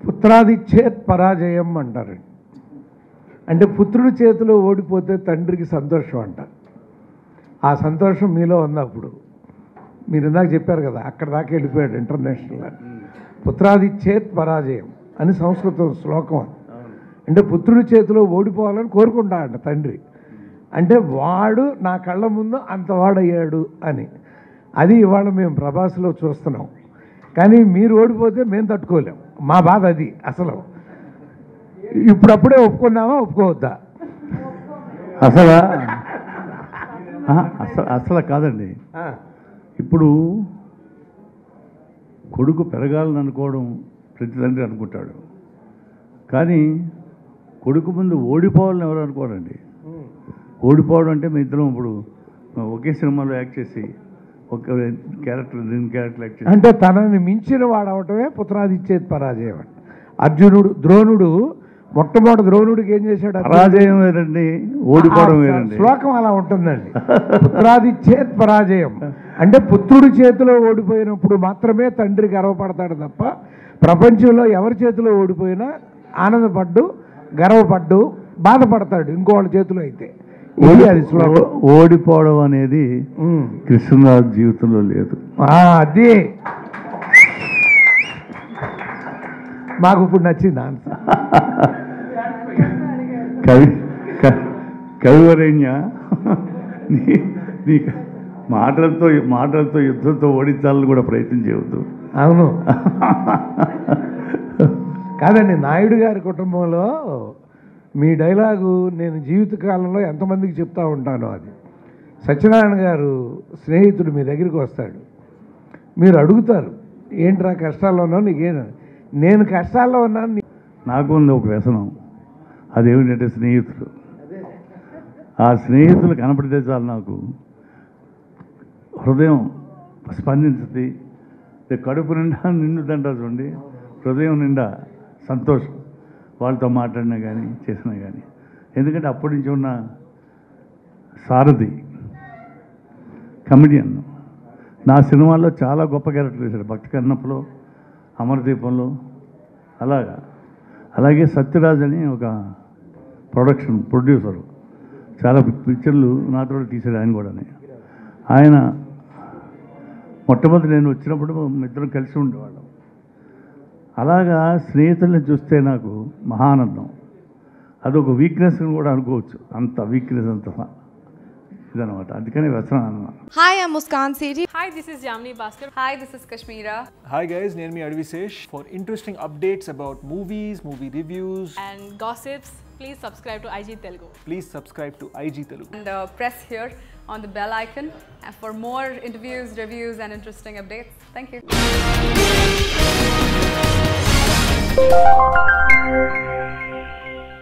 పుత్రాదిచ్చేత్ పరాజయం అంటారు అంటే పుత్రుడి చేతిలో ఓడిపోతే తండ్రికి సంతోషం అంట ఆ సంతోషం మీలో ఉంది అప్పుడు మీరు ఇందాక చెప్పారు కదా అక్కడ దాకా వెళ్ళిపోయాడు ఇంటర్నేషనల్ అని పుత్రాదిచ్చేత్ పరాజయం అని సంస్కృతం శ్లోకం అది అంటే పుత్రుడి చేతిలో ఓడిపోవాలని కోరుకుంటాడంట తండ్రి అంటే వాడు నా కళ్ళ ముందు అంత వాడయ్యాడు అని అది ఇవాళ మేము ప్రభాస్లో చూస్తున్నాం కానీ మీరు ఓడిపోతే మేము తట్టుకోలేం మా బాధ అది అసలు ఇప్పుడప్పుడే ఒప్పుకుందామా ఒప్పుకోవద్దా అసలు అసలు అసలు కాదండి ఇప్పుడు కొడుకు పెరగాలని అనుకోవడం ప్రతి తండ్రి అనుకుంటాడు కానీ కొడుకు ముందు ఓడిపోవాలని ఎవరు అనుకోరండి ఓడిపోవడం అంటే మీ ఇద్దరం ఇప్పుడు ఒకే సినిమాలో యాక్ట్ చేసి ఒక క్యారెక్టర్ రెండు క్యారెక్టర్ యాక్ట్ చేసి అంటే తనని మించిన వాడవటమే పుత్రాదిచ్చేది పరాజయం అంట అర్జునుడు ద్రోణుడు మొట్టమొదటి ద్రోణుడికి ఏం చేశాడు అర్జునుడు? పరాజయం వేరండి ఓడిపోవడం ఆ వేరండి శ్లోకం అలా ఉంటుందండి పుత్రాదిచ్చేత్ పరాజయం అంటే పుత్రుడి చేతిలో ఓడిపోయినప్పుడు మాత్రమే తండ్రి గర్వపడతాడు తప్ప ప్రపంచంలో ఎవరి చేతిలో ఓడిపోయినా ఆనందపడ్డు గర్వపడ్డు బాధపడతాడు ఇంకోళ్ళ చేతిలో అయితే ఇది అది శ్లోకం ఓ- ఓడిపోవడం అనేది ఉమ్. కృష్ణరాజు జీవితంలో లేదు ఆ, అది మాకు ఇప్పుడు నచ్చింది ఆన్సర్ కవి క- కవివరేణ్య నీ నీ మాటలతో మాటలతో యుద్ధంతో ఓడించాలని కూడా ప్రయత్నం చేయవద్దు అవును కాదండి నాయుడు గారి కుటుంబంలో మీ డైలాగు నేను జీవితకాలంలో ఎంతమందికి చెప్తా ఉంటానో అది సత్యనారాయణ గారు స్నేహితుడు మీ దగ్గరికి వస్తాడు మీరు అడుగుతారు ఏంట్రా కష్టాల్లో ఉన్నావు నీకేం నేను కష్టాల్లో ఉన్నాను నీ- నాకు ఉంది ఒక వ్యసనం అదేమిటంటే స్నేహితులు ఆ స్నేహితులు కనపడితే చాలు నాకు హృదయం స్పందించుతుంది ఇక కడుపు నిండా నిండుదంట చూడండి హృదయం నిండా సంతోషం వాళ్ళతో మాట్లాడినా కానీ చేసినా కానీ ఎందుకంటే అప్పటి నుంచి ఉన్న సారథి కమెడియన్ నా సినిమాల్లో చాలా గొప్ప క్యారెక్టర్ వేశాడు భక్తి కన్నప్పలో అమరదీపంలో అలాగా అలాగే సత్యరాజ్ అని ఒక ప్రొడక్షన్ ప్రొడ్యూసర్ చాలా పిక్చర్లు నాతో తీశాడు ఆయన కూడా ఆయన మొట్టమొదటి నేను వచ్చినప్పుడు మా ఇద్దరం కలిసి ఉండేవాళ్ళం అలాగా స్నేహితుల్ని చూస్తే నాకు మహానందం అదొక వీక్నెస్ కూడా అనుకోవచ్చు అంత వీక్నెస్ అంత ఇదనమాట అందుకనే వ్యసనం అన్నమాట Hi, I'm Muskan Sethi. Hi, this is Yamini Bhaskar. Hi, this is Kashmira. Hi guys, నేను మీ Advisesh. For interesting updates about movies, movie reviews, And gossips, please subscribe to IG Telugu. please subscribe to IG Telugu. And uh, press here on the bell icon uh, for more interviews, reviews, and interesting updates. Thank you.